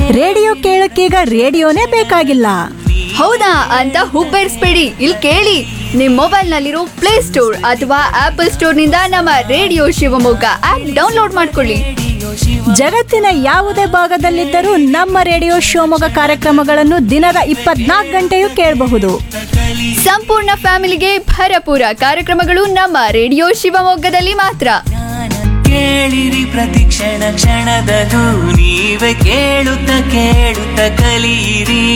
radio ಕೇಳಕ್ಕೀಗ ರೇಡಿಯೋನೇ ಬೇಕಾಗಿಲ್ಲ ಹೌದಾ ಅಂತ ಹುಬ್ಬೇರಿಸ್ಬೇಡಿ ಇಲ್ಲಿ ಕೇಳಿ ನಿಮ್ ಮೊಬೈಲ್ ನಲ್ಲಿರೋ ಪ್ಲೇ ಸ್ಟೋರ್ ಅಥವಾ ಆಪಲ್ ಸ್ಟೋರ್ ನಿಂದ ನಮ್ಮ ರೇಡಿಯೋ ಶಿವಮೊಗ್ಗ ಆಪ್ ಡೌನ್ಲೋಡ್ ಮಾಡ್ಕೊಳ್ಳಿ ಜಗತ್ತಿನ ಯಾವುದೇ ಭಾಗದಲ್ಲಿದ್ದರೂ ನಮ್ಮ ರೇಡಿಯೋ ಶಿವಮೊಗ್ಗ ಕಾರ್ಯಕ್ರಮಗಳನ್ನು ದಿನದ ಇಪ್ಪತ್ನಾಲ್ಕು ಗಂಟೆಯೂ ಕೇಳಬಹುದು ಸಂಪೂರ್ಣ ಫ್ಯಾಮಿಲಿಗೆ ಭರಪೂರ ಕಾರ್ಯಕ್ರಮಗಳು ನಮ್ಮ ರೇಡಿಯೋ ಶಿವಮೊಗ್ಗದಲ್ಲಿ ಮಾತ್ರ ಕೇಳಿರಿ ಪ್ರತಿಕ್ಷಣ ಕ್ಷಣದದು ನೀವೇ ಕೇಳುತ್ತ ಕೇಳುತ್ತ ಕಲಿಯಿರಿ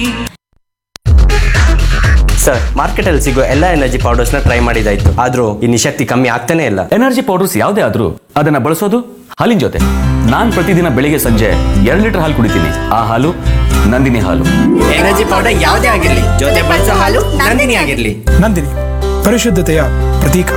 ಸರ್ ಮಾರ್ಕೆಟಲ್ಲಿ ಸಿಗೋ ಎಲ್ಲ ಎನರ್ಜಿ ಪೌಡರ್ಸ್ನ ಟ್ರೈ ಮಾಡಿದಾಯ್ತು ಆದ್ರೂ ಈ ನಿಶಕ್ತಿ ಕಮ್ಮಿ ಆಗ್ತಾನೆ ಇಲ್ಲ ಎನರ್ಜಿ ಪೌಡರ್ಸ್ ಯಾವುದೇ ಆದ್ರೂ ಅದನ್ನ ಬಳಸೋದು ಹಾಲಿನ ಜೊತೆ ನಾನ್ ಪ್ರತಿದಿನ ಬೆಳಿಗ್ಗೆ ಸಂಜೆ ಎರಡು ಲೀಟರ್ ಹಾಲು ಕುಡಿತೀನಿ ಆ ಹಾಲು ನಂದಿನಿ ಹಾಲು ಎನರ್ಜಿ ಪೌಡರ್ ಯಾವುದೇ ಆಗಿರ್ಲಿ ಜೊತೆ ಬಳಸೋ ಹಾಲು ನಂದಿನಿ ಆಗಿರ್ಲಿ ನಂದಿನಿ ಪರಿಶುದ್ಧತೆಯ ಪ್ರತೀಕ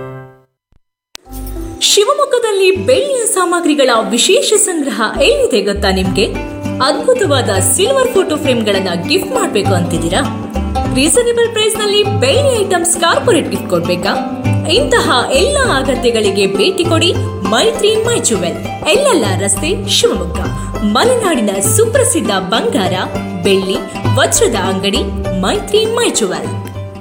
ಶಿವಮೊಗ್ಗದಲ್ಲಿ ಬೆಳ್ಳಿಯ ಸಾಮಗ್ರಿಗಳ ವಿಶೇಷ ಸಂಗ್ರಹ ಎಲ್ಲಿದೆ ಗೊತ್ತಾ ನಿಮ್ಗೆ ಅದ್ಭುತವಾದ ಸಿಲ್ವರ್ ಫೋಟೋ ಫ್ರೇಮ್ಗಳನ್ನ ಗಿಫ್ಟ್ ಮಾಡ್ಬೇಕು ಅಂತಿದ್ದೀರಾ ರೀಸನೇಬಲ್ ಪ್ರೈಸ್ ನಲ್ಲಿ ಬೆಳ್ಳಿ ಐಟಮ್ಸ್ ಕಾರ್ಪೊರೇಟ್ ಗಿಫ್ಟ್ ಕೊಡ್ಬೇಕಾ ಇಂತಹ ಎಲ್ಲ ಅಗತ್ಯಗಳಿಗೆ ಭೇಟಿ ಕೊಡಿ ಮೈತ್ರಿ ಮೈ ಜುವೆಲ್ ಎಲ್ಲೆಲ್ಲ ರಸ್ತೆ ಶಿವಮೊಗ್ಗ ಮಲೆನಾಡಿನ ಸುಪ್ರಸಿದ್ಧ ಬಂಗಾರ ಬೆಳ್ಳಿ ವಜ್ರದ ಅಂಗಡಿ Maitri my jewel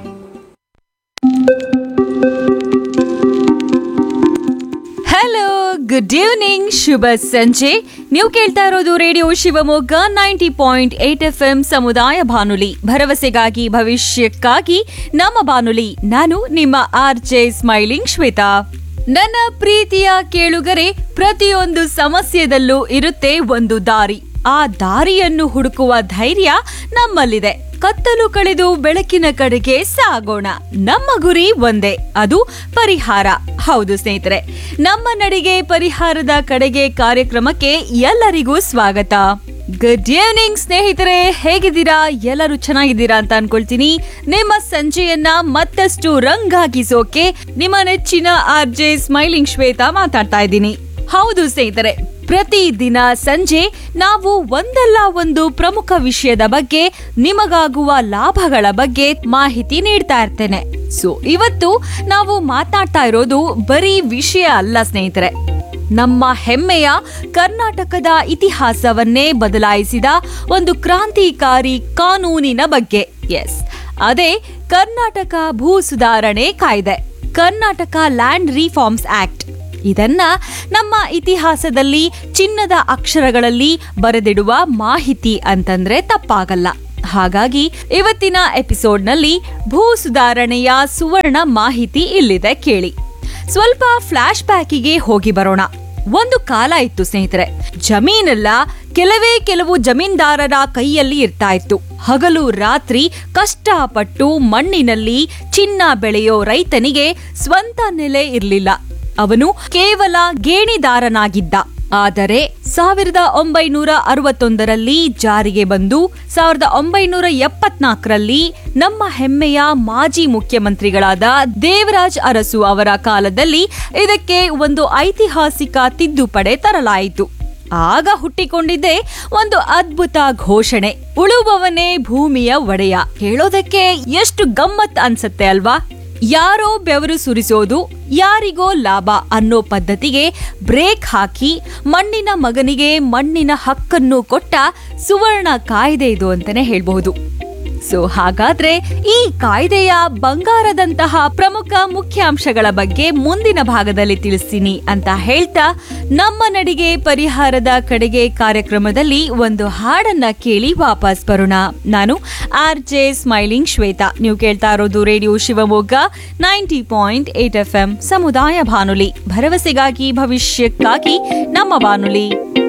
hello good evening ಶುಭ ಸಂಜೆ ನೀವು ಕೇಳ್ತಾ ಇರೋದು radio Shivamogga ninety point eight F M ಸಮುದಾಯ ಬಾನುಲಿ ಭರವಸೆಗಾಗಿ ಭವಿಷ್ಯಕ್ಕಾಗಿ ನಮ್ಮ ಬಾನುಲಿ ನಾನು ನಿಮ್ಮ ಆರ್ ಜೆ ಸ್ಮೈಲಿಂಗ್ ಶ್ವೇತಾ ನನ್ನ ಪ್ರೀತಿಯ ಕೇಳುಗರೆ ಪ್ರತಿಯೊಂದು ಸಮಸ್ಯೆದಲ್ಲೂ ಇರುತ್ತೆ ಒಂದು ದಾರಿ ಆ ದಾರಿಯನ್ನು ಹುಡುಕುವ ಧೈರ್ಯ ನಮ್ಮಲ್ಲಿದೆ ಕತ್ತಲು ಕಳೆದು ಬೆಳಕಿನ ಕಡೆಗೆ ಸಾಗೋಣ ನಮ್ಮ ಗುರಿ ಒಂದೇ ಅದು ಪರಿಹಾರ ಹೌದು ಸ್ನೇಹಿತರೆ ನಮ್ಮ ನಡಿಗೆ ಪರಿಹಾರದ ಕಡೆಗೆ ಕಾರ್ಯಕ್ರಮಕ್ಕೆ ಎಲ್ಲರಿಗೂ ಸ್ವಾಗತ ಗುಡ್ ಈವ್ನಿಂಗ್ ಸ್ನೇಹಿತರೆ ಹೇಗಿದ್ದೀರಾ ಎಲ್ಲರೂ ಚೆನ್ನಾಗಿದ್ದೀರಾ ಅಂತ ಅನ್ಕೊಳ್ತೀನಿ ನಿಮ್ಮ ಸಂಜೆಯನ್ನ ಮತ್ತಷ್ಟು ರಂಗಾಗಿಸೋಕೆ ನಿಮ್ಮ ನೆಚ್ಚಿನ ಆರ್ ಜೆ ಸ್ಮೈಲಿಂಗ್ ಶ್ವೇತಾ ಮಾತಾಡ್ತಾ ಇದ್ದೀನಿ ಹೌದು ಸ್ನೇಹಿತರೆ ಪ್ರತಿದಿನ ಸಂಜೆ ನಾವು ಒಂದಲ್ಲ ಒಂದು ಪ್ರಮುಖ ವಿಷಯದ ಬಗ್ಗೆ ನಿಮಗಾಗುವ ಲಾಭಗಳ ಬಗ್ಗೆ ಮಾಹಿತಿ ನೀಡ್ತಾ ಇರ್ತೇನೆ ಸೊ ಇವತ್ತು ನಾವು ಮಾತಾಡ್ತಾ ಇರೋದು ಬರೀ ವಿಷಯ ಅಲ್ಲ ಸ್ನೇಹಿತರೆ ನಮ್ಮ ಹೆಮ್ಮೆಯ ಕರ್ನಾಟಕದ ಇತಿಹಾಸವನ್ನೇ ಬದಲಾಯಿಸಿದ ಒಂದು ಕ್ರಾಂತಿಕಾರಿ ಕಾನೂನಿನ ಬಗ್ಗೆ ಎಸ್ ಅದೇ ಕರ್ನಾಟಕ ಭೂ ಸುಧಾರಣೆ ಕಾಯ್ದೆ ಕರ್ನಾಟಕ ಲ್ಯಾಂಡ್ ರಿಫಾರ್ಮ್ಸ್ ಆಕ್ಟ್ ಇದನ್ನ ನಮ್ಮ ಇತಿಹಾಸದಲ್ಲಿ ಚಿನ್ನದ ಅಕ್ಷರಗಳಲ್ಲಿ ಬರೆದಿಡುವ ಮಾಹಿತಿ ಅಂತಂದ್ರೆ ತಪ್ಪಾಗಲ್ಲ ಹಾಗಾಗಿ ಇವತ್ತಿನ ಎಪಿಸೋಡ್ನಲ್ಲಿ ಭೂ ಸುಧಾರಣೆಯ ಸುವರ್ಣ ಮಾಹಿತಿ ಇಲ್ಲಿದೆ ಕೇಳಿ ಸ್ವಲ್ಪ ಫ್ಲಾಶ್ ಬ್ಯಾಕಿಗೆ ಹೋಗಿ ಬರೋಣ ಒಂದು ಕಾಲ ಇತ್ತು ಸ್ನೇಹಿತರೆ ಜಮೀನೆಲ್ಲ ಕೆಲವೇ ಕೆಲವು ಜಮೀನ್ದಾರರ ಕೈಯಲ್ಲಿ ಇರ್ತಾ ಇತ್ತು ಹಗಲು ರಾತ್ರಿ ಕಷ್ಟಪಟ್ಟು ಮಣ್ಣಿನಲ್ಲಿ ಚಿನ್ನ ಬೆಳೆಯೋ ರೈತನಿಗೆ ಸ್ವಂತ ನೆಲೆ ಇರಲಿಲ್ಲ ಅವನು ಕೇವಲ ಗೇಣಿದಾರನಾಗಿದ್ದ ಆದರೆ ಸಾವಿರದ ಒಂಬೈನೂರ ಅರವತ್ತೊಂದರಲ್ಲಿ ಜಾರಿಗೆ ಬಂದು ಸಾವಿರದ ಒಂಬೈನೂರ ಎಪ್ಪತ್ನಾಲ್ಕರಲ್ಲಿ ನಮ್ಮ ಹೆಮ್ಮೆಯ ಮಾಜಿ ಮುಖ್ಯಮಂತ್ರಿಗಳಾದ ದೇವರಾಜ್ ಅರಸು ಅವರ ಕಾಲದಲ್ಲಿ ಇದಕ್ಕೆ ಒಂದು ಐತಿಹಾಸಿಕ ತಿದ್ದುಪಡೆ ತರಲಾಯಿತು ಆಗ ಹುಟ್ಟಿಕೊಂಡಿದ್ದೇ ಒಂದು ಅದ್ಭುತ ಘೋಷಣೆ ಉಳುವವನೇ ಭೂಮಿಯ ಒಡೆಯ ಹೇಳೋದಕ್ಕೆ ಎಷ್ಟು ಗಮ್ಮತ್ ಅನ್ಸತ್ತೆ ಅಲ್ವಾ ಯಾರೋ ಬೆವರು ಸುರಿಸೋದು ಯಾರಿಗೋ ಲಾಭ ಅನ್ನೋ ಪದ್ಧತಿಗೆ ಬ್ರೇಕ್ ಹಾಕಿ ಮಣ್ಣಿನ ಮಗನಿಗೆ ಮಣ್ಣಿನ ಹಕ್ಕನ್ನು ಕೊಟ್ಟ ಸುವರ್ಣ ಕಾಯ್ದೆ ಇದು ಅಂತಾನೆ ಹೇಳ್ಬಹುದು ಸೊ ಹಾಗಾದ್ರೆ ಈ ಕಾಯ್ದೆಯ ಬಂಗಾರದಂತಹ ಪ್ರಮುಖ ಮುಖ್ಯಾಂಶಗಳ ಬಗ್ಗೆ ಮುಂದಿನ ಭಾಗದಲ್ಲಿ ತಿಳಿಸ್ತೀನಿ ಅಂತ ಹೇಳ್ತಾ ನಮ್ಮ ನಡಿಗೆ ಪರಿಹಾರದ ಕಡೆಗೆ ಕಾರ್ಯಕ್ರಮದಲ್ಲಿ ಒಂದು ಹಾಡನ್ನ ಕೇಳಿ ವಾಪಸ್ ಬರೋಣ ನಾನು ಆರ್ ಜೆ ಸ್ಮೈಲಿಂಗ್ ಶ್ವೇತಾ ನೀವು ಕೇಳ್ತಾ ಇರೋದು radio Shivamogga ninety point eight F M ಸಮುದಾಯ ಬಾನುಲಿ ಭರವಸೆಗಾಗಿ ಭವಿಷ್ಯಕ್ಕಾಗಿ ನಮ್ಮ ಬಾನುಲಿ